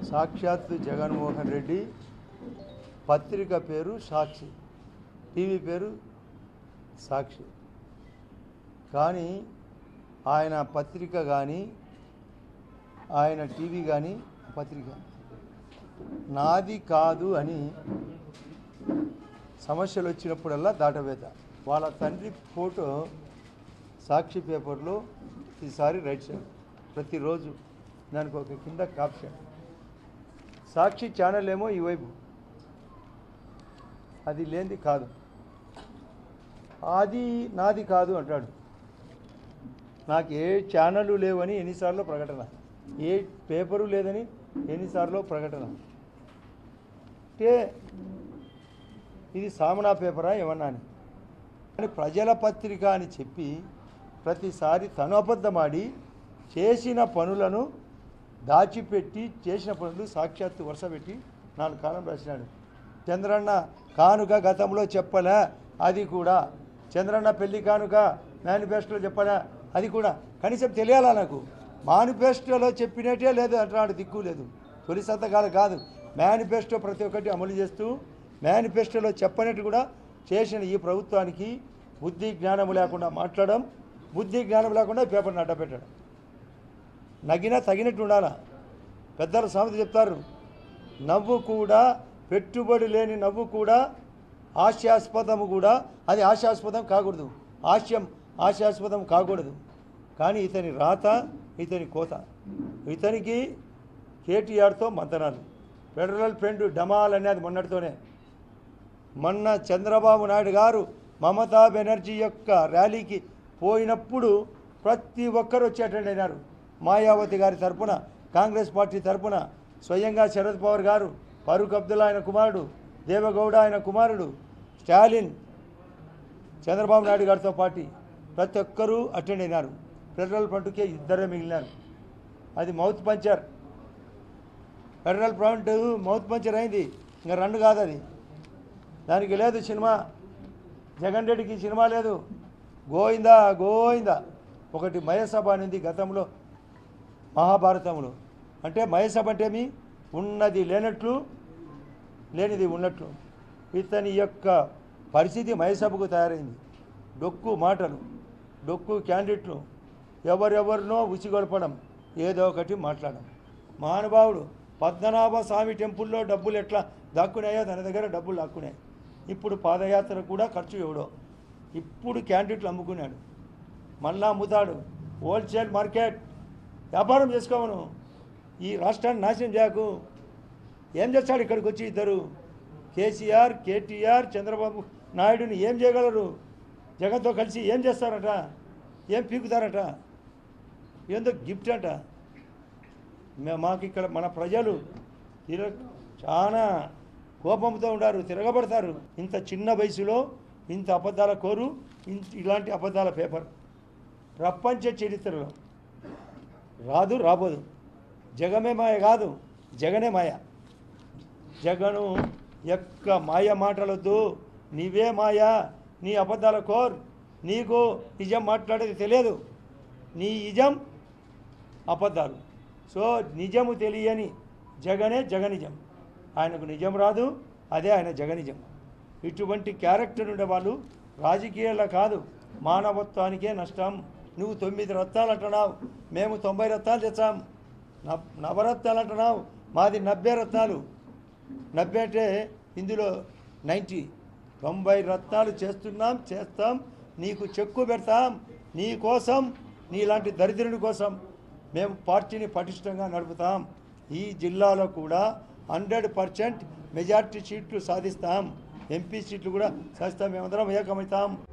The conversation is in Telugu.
సాక్షాత్తు జగన్మోహన్ రెడ్డి పత్రిక పేరు సాక్షి టీవీ పేరు సాక్షి కానీ ఆయన పత్రిక కానీ ఆయన టీవీ కానీ పత్రిక నాది కాదు అని సమస్యలు వచ్చినప్పుడల్లా దాటవేత వాళ్ళ తండ్రి ఫోటో సాక్షి పేపర్లో ఈసారి రైట్ సైడ్ ప్రతిరోజు దానికి ఒక కింద కాప్షన్ సాక్షి ఛానల్ ఏమో ఈ వైపు అది లేనిది కాదు అది నాది కాదు అంటాడు నాకు ఏ ఛానళ్ళు లేవని ఎన్నిసార్లు ప్రకటన ఏ పేపరు లేదని ఎన్నిసార్లు ప్రకటన అంటే ఇది సామనా పేపరా ఏమన్నా అని కానీ ప్రజల పత్రిక అని చెప్పి ప్రతిసారి తను అబద్ధమాడి చేసిన పనులను దాచిపెట్టి చేసిన పనులు సాక్షాత్తు వరుస పెట్టి నాలుగు కాలం రాసినాడు చంద్రన్న కానుక గతంలో చెప్పలే అది కూడా చంద్రన్న పెళ్లి కానుక మేనిఫెస్టోలో చెప్పలే అది కూడా కనీసం తెలియాలా నాకు మేనిఫెస్టోలో చెప్పినట్టే లేదు అంటున్నాడు దిక్కు లేదు తొలి సంతకాలు కాదు మేనిఫెస్టో ప్రతి ఒక్కటి అమలు చేస్తూ మేనిఫెస్టోలో చెప్పనట్టు కూడా చేసిన ఈ ప్రభుత్వానికి బుద్ధి జ్ఞానం లేకుండా మాట్లాడడం బుద్ధి జ్ఞానం లేకుండా ఈ పేపర్ని అడ్డపెట్టడం నగినా తగినట్టు ఉండాలా పెద్దల సామెత చెప్తారు నవ్వు కూడా పెట్టుబడి లేని నవ్వు కూడా హాస్యాస్పదము కూడా అది హాస్యాస్పదం కాకూడదు హాస్యం హాస్యాస్పదం కాకూడదు కానీ ఇతని రాత ఇతని కోత ఇతనికి కేటీఆర్తో మంతనాలు ఫెడరల్ ఫ్రంట్ డమాల్ అనేది మొన్నటితోనే మొన్న చంద్రబాబు నాయుడు గారు మమతా బెనర్జీ యొక్క ర్యాలీకి పోయినప్పుడు ప్రతి ఒక్కరు వచ్చి అటెండ్ అయినారు మాయావతి గారి తరపున కాంగ్రెస్ పార్టీ తరపున స్వయంగా శరద్ పవార్ గారు ఫరూక్ అబ్దుల్లా ఆయన కుమారుడు దేవగౌడ ఆయన కుమారుడు స్టాలిన్ చంద్రబాబు నాయుడు గారితో పాటు ప్రతి ఒక్కరూ అటెండ్ అయినారు ఫెడరల్ ఫ్రంట్కే ఇద్దరే మిగిలినారు అది mouth puncture federal front mouth puncture అయింది ఇంకా రెండు కాదు అది దానికి లేదు సినిమా జగన్ రెడ్డికి సినిమా లేదు గోయిందా గోయిందా ఒకటి మయసభ అనేది గతంలో మహాభారతంలో అంటే మయసభ అంటే మీ ఉన్నది లేనట్లు లేనిది ఉన్నట్లు ఇతని యొక్క పరిస్థితి మయసభకు తయారైంది డొక్కు మాటలు డొక్కు క్యాండిడేట్లు ఎవరెవరినో ఉసిగొల్పడం ఏదో ఒకటి మాట్లాడడం మహానుభావుడు పద్మనాభ స్వామి టెంపుల్లో డబ్బులు ఎట్లా దాక్కున్నాయో తన దగ్గర డబ్బులు దాక్కున్నాయి ఇప్పుడు పాదయాత్ర కూడా ఖర్చు ఎవడో ఇప్పుడు క్యాండిడేట్లు అమ్ముకున్నాడు మళ్ళా అమ్ముతాడు హోల్సేల్ మార్కెట్ వ్యాపారం చేసుకోమను ఈ రాష్ట్రాన్ని నాశనం చేయకు ఏం చేస్తాడు ఇక్కడికి వచ్చి ఇద్దరు కేసీఆర్ కేటీఆర్ చంద్రబాబు నాయుడుని ఏం చేయగలరు జగన్తో కలిసి ఏం చేస్తారట ఏం పీకుతారట ఏందో గిఫ్ట్ అంట మే- మాకు ఇక్కడ మన ప్రజలు తిర చాలా కోపంతో ఉండారు తిరగబడతారు ఇంత చిన్న వయసులో ఇంత అబద్ధాల కోరు ఇంత ఇలాంటి అబద్ధాల పేపర్ ప్రపంచ చరిత్రలో రాదు రాబోదు జగమే మాయ కాదు జగనే మాయ జగను యొక్క మాయ మాటలొద్దు నీవే మాయ నీ అబద్ధాల కోర్ నీకు నిజం మాట్లాడేది తెలియదు నీ నిజం అబద్ధాలు సో నిజము తెలియని జగనే జగనిజం ఆయనకు నిజం రాదు అదే ఆయన జగనిజం ఇటువంటి క్యారెక్టర్ ఉండే వాళ్ళు రాజకీయాల్లో కాదు మానవత్వానికే నష్టం నువ్వు తొమ్మిది రత్నాలు అంటున్నావు మేము తొంభై రత్నాలు తెచ్చాం నవ్ నవరత్నాలు అంటున్నావు మాది నబ్బే రత్నాలు నబ్బే అంటే ఇందులో నైంటీ తొంభై రత్నాలు చేస్తున్నాం చేస్తాం నీకు చెక్కు పెడతాం నీ కోసం నీలాంటి దరిద్రుని కోసం మేము పార్టీని పటిష్టంగా నడుపుతాం ఈ జిల్లాలో కూడా హండ్రెడ్ పర్సెంట్ మెజార్టీ సీట్లు సాధిస్తాం ఎంపీ సీట్లు కూడా సాధిస్తాం మేమందరం ఏకమవుతాం